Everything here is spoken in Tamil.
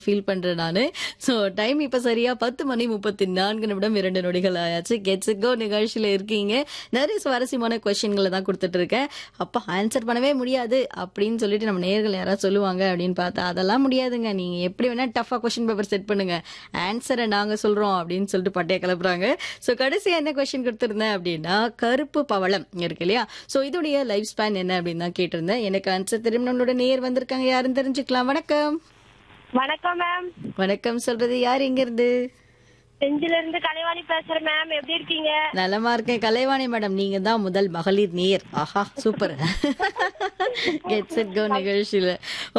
ஃபீல் பண்றேன் நானு. ஸோ டைம் இப்ப சரியா 10 மணி 34 நிமிடம் 2 நொடிகள் ஆயாச்சு. கெட்ஸ் இட் கோ நிகழ்ச்சியில இருக்கீங்க. நிறைய சுவாரஸ்யமான கொஸ்டின்கள தான் குடுத்துட்டு இருக்கேன். அப்பா ஆன்சர் பண்ணவே முடியாது அப்படின்னு சொல்லிட்டு நம்ம நேயர்கள் யாராவது சொல்லுவாங்க அப்படின்னு பார்த்தா, அதெல்லாம் முடியாதுங்க. நீங்க எப்படி வேணா டஃப்பா கொஸ்டின் பேப்பர் செட் பண்ணுங்க. ஆன்சர நாங்க சொல்றோம் அப்படின்னு சொல்லிட்டு பட்டைய கிளப்புறாங்க. ஸோ கடைசியா என்ன கொஸ்டின் குடுத்திருந்தேன் அப்படின்னா, கருப்பு பவளம் இருக்கு இல்லையா? ஸோ இதோடைய லைஃப் ஸ்பேன் என்ன அப்படின்னு தான் கேட்டிருந்தேன். எனக்கு ஆன்சர் தெரியும். நம்மளோட நேயர் வந்திருக்காங்க. யாருன்னு தெரிஞ்சுக்கலாம். வணக்கம். வணக்கம் மேம் வணக்கம் சொல்றது யார் எங்க இருந்து செஞ்சில இருந்து கலைவாணி பேசுறேன் மேம் எப்படி இருக்கீங்க நலமா இருக்கேன் கலைவாணி மேடம் நீங்க தான் முதல் மகளிர் நேயர் ஆஹா சூப்பர் கெட் செட் கோ நிகழ்ச்சியில